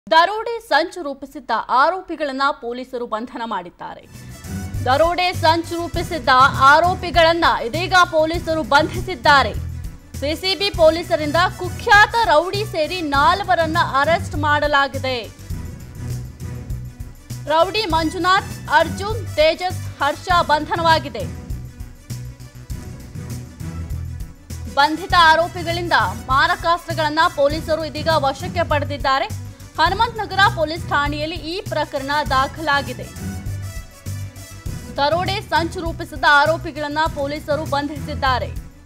ದರೋಡೆ ಸಂಚು ರೂಪಿಸಿದ್ದ ಆರೋಪಿಗಳನ್ನ ಪೊಲೀಸರು ಬಂಧನ ಮಾಡಿದ್ದಾರೆ ದರೋಡೆ ಸಂಚು ರೂಪಿಸಿದ್ದ ಆರೋಪಿಗಳನ್ನ ಇದೀಗ ಪೊಲೀಸರು ಬಂಧಿಸಿದ್ದಾರೆ ಸಿಸಿಬಿ ಪೊಲೀಸರಿಂದ ಕುಖ್ಯಾತ ರೌಡಿ ಸೇರಿ ನಾಲ್ವರನ್ನ ಅರೆಸ್ಟ್ ಮಾಡಲಾಗಿದೆ ರೌಡಿ ಮಂಜುನಾಥ್ ಅರ್ಜುನ್ ತೇಜಸ್ ಹರ್ಷ ಬಂಧನವಾಗಿದೆ ಬಂಧಿತ ಆರೋಪಿಗಳಿಂದ ಮಾರಕಾಸ್ತ್ರಗಳನ್ನ ಪೊಲೀಸರು ಇದೀಗ ವಶಕ್ಕೆ ಪಡೆದಿದ್ದಾರೆ ಹನುಮಂತ ನಗರ ಪೊಲೀಸ್ ಠಾಣೆಯಲ್ಲಿ ಈ ಪ್ರಕರಣ ದಾಖಲಾಗಿದೆ ದರೋಡೆ ಸಂಚು ರೂಪಿಸಿದ ಆರೋಪಿಗಳನ್ನ ಪೊಲೀಸರು ಬಂಧಿಸಿದ್ದಾರೆ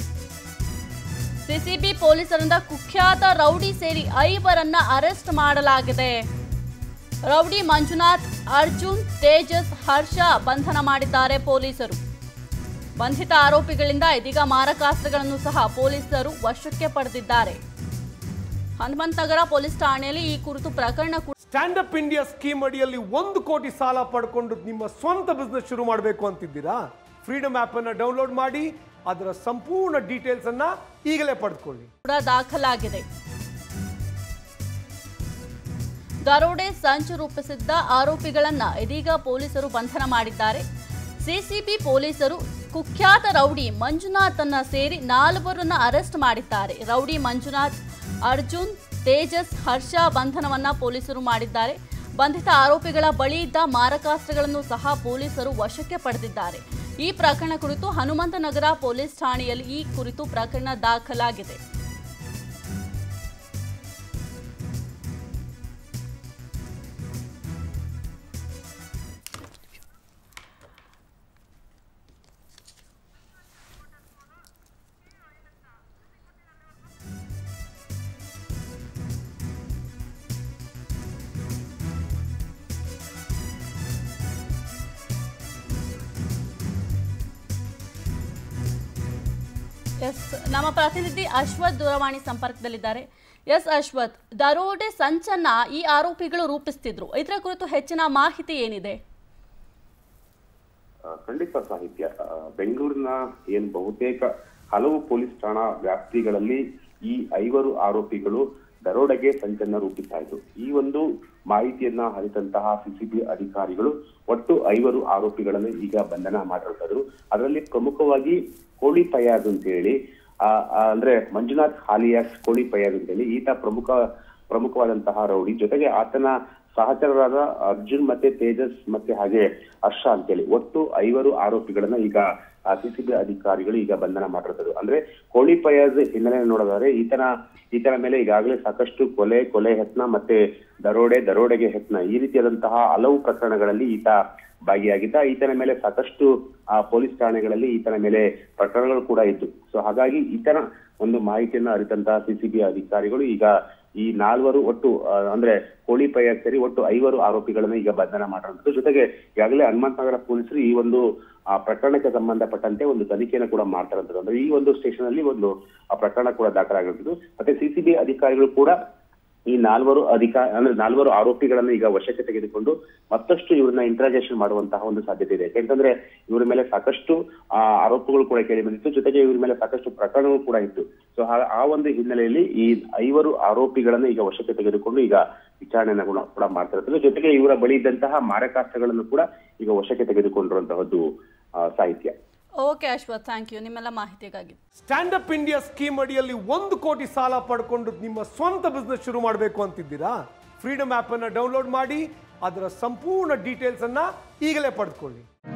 ಸಿಸಿಬಿ ಪೊಲೀಸರಿಂದ ಕುಖ್ಯಾತ ರೌಡಿ ಸೇರಿ ಐವರನ್ನ ಅರೆಸ್ಟ್ ಮಾಡಲಾಗಿದೆ ರೌಡಿ ಮಂಜುನಾಥ್ ಅರ್ಜುನ್ ತೇಜಸ್ ಹರ್ಷ ಬಂಧನ ಮಾಡಿದ್ದಾರೆ ಪೊಲೀಸರು ಬಂಧಿತ ಆರೋಪಿಗಳಿಂದ ಇದೀಗ ಮಾರಕಾಸ್ತ್ರಗಳನ್ನು ಸಹ ಪೊಲೀಸರು ವಶಕ್ಕೆ ಪಡೆದಿದ್ದಾರೆ ಹನುಮಂತನಗರ ಪೊಲೀಸ್ ಠಾಣೆಯಲ್ಲಿ ಈ ಕುರಿತು ಪ್ರಕರಣ ಕೂಡ ಸ್ಟ್ಯಾಂಡ್ ಅಪ್ ಇಂಡಿಯಾ ಸ್ಕೀಮ್ ಅಡಿಯಲ್ಲಿ ಒಂದು ಕೋಟಿ ಸಾಲ ಪಡ್ಕೊಂಡು ನಿಮ್ಮ ಸ್ವಂತ ಬಿಸ್ನೆಸ್ ಶುರು ಮಾಡಬೇಕು ಅಂತಿದ್ದೀರಾ ಫ್ರೀಡಮ್ ಆಪ್ ಅನ್ನ ಡೌನ್ಲೋಡ್ ಮಾಡಿ ಅದರ ಸಂಪೂರ್ಣ ಡೀಟೇಲ್ಸ್ ಅನ್ನ ಈಗಲೇ ಪಡೆದುಕೊಳ್ಳಿ ಕೂಡ ದಾಖಲಾಗಿದೆ ದರೋಡೆ ಸಂಚು ರೂಪಿಸಿದ್ದ ಆರೋಪಿಗಳನ್ನ ಇದೀಗ ಪೊಲೀಸರು ಬಂಧನ ಮಾಡಿದ್ದಾರೆ ಸಿಸಿಬಿ ಪೊಲೀಸರು ಕುಖ್ಯಾತ ರೌಡಿ ಮಂಜುನಾಥ್ ಸೇರಿ ನಾಲ್ವರನ್ನ ಅರೆಸ್ಟ್ ಮಾಡಿದ್ದಾರೆ ರೌಡಿ ಮಂಜುನಾಥ್ ಅರ್ಜುನ್ ತೇಜಸ್ ಹರ್ಷ ಬಂಧನವನ್ನ ಪೊಲೀಸರು ಮಾಡಿದ್ದಾರೆ ಬಂಧಿತ ಆರೋಪಿಗಳ ಬಳಿ ಇದ್ದ ಮಾರಕಾಸ್ತ್ರಗಳನ್ನು ಸಹ ಪೊಲೀಸರು ವಶಕ್ಕೆ ಪಡೆದಿದ್ದಾರೆ ಈ ಪ್ರಕರಣ ಕುರಿತು ಹನುಮಂತನಗರ ಪೊಲೀಸ್ ಠಾಣೆಯಲ್ಲಿ ಈ ಕುರಿತು ಪ್ರಕರಣ ದಾಖಲಾಗಿದೆ ಎಸ್ ನಮ್ಮ ಪ್ರತಿನಿಧಿ ಅಶ್ವಥ್ ದೂರವಾಣಿ ಸಂಪರ್ಕದಲ್ಲಿದ್ದಾರೆ ಎಸ್ ಅಶ್ವಥ್ ದರೋಡೆ ಸಂಚನ್ನ ಈ ಆರೋಪಿಗಳು ರೂಪಿಸ್ತಿದ್ರು ಇದರ ಕುರಿತು ಹೆಚ್ಚಿನ ಮಾಹಿತಿ ಏನಿದೆ ಆ, ಖಂಡಿತ ಸಾಹಿತ್ಯ ಆ, ಬೆಂಗಳೂರಿನ ಏನ್ ಬಹುತೇಕ ಹಲವು ಪೊಲೀಸ್ ಠಾಣಾ ವ್ಯಾಪ್ತಿಗಳಲ್ಲಿ ಈ ಐವರು ಆರೋಪಿಗಳು ದರೋಡೆಗೆ ಸಂಚನ್ನ ರೂಪಿಸಾಯಿತು ಈ ಒಂದು ಮಾಹಿತಿಯನ್ನ ಅರಿತಂತಹ ಸಿಸಿಬಿ ಅಧಿಕಾರಿಗಳು ಒಟ್ಟು ಐವರು ಆರೋಪಿಗಳನ್ನು ಈಗ ಬಂಧನ ಮಾಡಿರ್ತಾರೆ ಅದರಲ್ಲಿ ಪ್ರಮುಖವಾಗಿ ಕೋಳಿ ಫಯಾಜ್ ಅಂತ ಹೇಳಿ ಆ, ಆ, ಅಂದ್ರೆ ಮಂಜುನಾಥ್ ಹಾಲಿಯಾಸ್ ಕೋಳಿ ಫಯಾಜ್ ಅಂತ ಹೇಳಿ ಈತ ಪ್ರಮುಖ ಪ್ರಮುಖವಾದಂತಹ ರೌಡಿ ಜೊತೆಗೆ ಆತನ ಸಹಚರರಾದ ಅರ್ಜುನ್ ಮತ್ತೆ ತೇಜಸ್ ಮತ್ತೆ ಹಾಗೆ ಹರ್ಷ ಅಂತೇಳಿ ಒಟ್ಟು ಐವರು ಆರೋಪಿಗಳನ್ನ ಈಗ ಸಿಸಿಬಿ ಅಧಿಕಾರಿಗಳು ಈಗ ಬಂಧನ ಮಾಡಿರ್ತಾರೆ ಅಂದ್ರೆ ಕೋಳಿ ಫಯಾಜ್ ಹಿನ್ನೆಲೆ ನೋಡೋದಾದ್ರೆ ಈತನ ಈತನ ಮೇಲೆ ಈಗಾಗಲೇ ಸಾಕಷ್ಟು ಕೊಲೆ ಕೊಲೆ ಯತ್ನ ಮತ್ತೆ ದರೋಡೆ ದರೋಡೆಗೆ ಯತ್ನ ಈ ರೀತಿಯಾದಂತಹ ಹಲವು ಪ್ರಕರಣಗಳಲ್ಲಿ ಈತ ಭಾಗಿಯಾಗಿದ್ದ ಈತನ ಮೇಲೆ ಸಾಕಷ್ಟು ಆ ಪೊಲೀಸ್ ಠಾಣೆಗಳಲ್ಲಿ ಈತನ ಮೇಲೆ ಪ್ರಕರಣಗಳು ಕೂಡ ಇದ್ದು ಸೊ ಹಾಗಾಗಿ ಈತನ ಒಂದು ಮಾಹಿತಿಯನ್ನ ಅರಿತಂತಹ ಸಿಸಿಬಿ ಅಧಿಕಾರಿಗಳು ಈಗ ಈ ನಾಲ್ವರು ಒಟ್ಟು ಆ, ಅಂದ್ರೆ ಕೋಳಿ ಪೈ ಸೇರಿ ಒಟ್ಟು ಐವರು ಆರೋಪಿಗಳನ್ನ ಈಗ ಬಂಧನ ಮಾಡಿರುವಂತದ್ದು ಜೊತೆಗೆ ಈಗಾಗಲೇ ಹನುಮಂತ ನಗರ ಪೊಲೀಸರು ಈ ಒಂದು ಆ ಪ್ರಕರಣಕ್ಕೆ ಸಂಬಂಧಪಟ್ಟಂತೆ ಒಂದು ತನಿಖೆಯನ್ನು ಕೂಡ ಮಾಡ್ತಾ ಇರೋದು ಅಂದ್ರೆ ಈ ಒಂದು ಸ್ಟೇಷನ್ ಅಲ್ಲಿ ಒಂದು ಆ ಪ್ರಕರಣ ಕೂಡ ದಾಖಲಾಗಿರುತ್ತದೆ ಮತ್ತೆ ಸಿಸಿಬಿ ಅಧಿಕಾರಿಗಳು ಕೂಡ ಈ ನಾಲ್ವರು ಅಧಿಕಾರ ಅಂದ್ರೆ ನಾಲ್ವರು ಆರೋಪಿಗಳನ್ನ ಈಗ ವಶಕ್ಕೆ ತೆಗೆದುಕೊಂಡು ಮತ್ತಷ್ಟು ಇವ್ರನ್ನ ಇಂಟ್ರಾಗೇಷನ್ ಮಾಡುವಂತಹ ಒಂದು ಸಾಧ್ಯತೆ ಇದೆ ಯಾಕೆಂತಂದ್ರೆ ಇವರ ಮೇಲೆ ಸಾಕಷ್ಟು ಆ, ಆರೋಪಗಳು ಕೂಡ ಕೇಳಿ ಬಂದಿತ್ತು ಜೊತೆಗೆ ಇವ್ರ ಮೇಲೆ ಸಾಕಷ್ಟು ಪ್ರಕರಣಗಳು ಕೂಡ ಇತ್ತು ಸೊ ಆ ಒಂದು ಹಿನ್ನೆಲೆಯಲ್ಲಿ ಈ ಐವರು ಆರೋಪಿಗಳನ್ನ ಈಗ ವಶಕ್ಕೆ ತೆಗೆದುಕೊಂಡು ಈಗ ವಿಚಾರಣೆಯನ್ನ ಕೂಡ ಕೂಡ ಮಾಡ್ತಾ ಇರ್ತಾರೆ ಜೊತೆಗೆ ಇವರ ಬಳಿ ಇದ್ದಂತಹ ಮಾರಕಾಸ್ತ್ರಗಳನ್ನು ಕೂಡ ಈಗ ವಶಕ್ಕೆ ತೆಗೆದುಕೊಂಡಿರುವಂತಹದ್ದು ಆ, ಸಾಹಿತ್ಯ ಓಕೆ ಅಶ್ವಥ್ ಥ್ಯಾಂಕ್ ಯು ನಿಮ್ಮೆಲ್ಲ ಮಾಹಿತಿಗಾಗಿ ಸ್ಟ್ಯಾಂಡ್ ಅಪ್ ಇಂಡಿಯಾ ಸ್ಕೀಮ್ ಅಡಿಯಲ್ಲಿ ಒಂದು ಕೋಟಿ ಸಾಲ ಪಡ್ಕೊಂಡು ನಿಮ್ಮ ಸ್ವಂತ ಬಿಸ್ನೆಸ್ ಶುರು ಮಾಡಬೇಕು ಅಂತಿದ್ದೀರಾ ಫ್ರೀಡಮ್ ಆಪ್ ಅನ್ನ ಡೌನ್ಲೋಡ್ ಮಾಡಿ ಅದರ ಸಂಪೂರ್ಣ ಡೀಟೇಲ್ಸ್ ಅನ್ನ ಈಗಲೇ ಪಡೆದುಕೊಳ್ಳಿ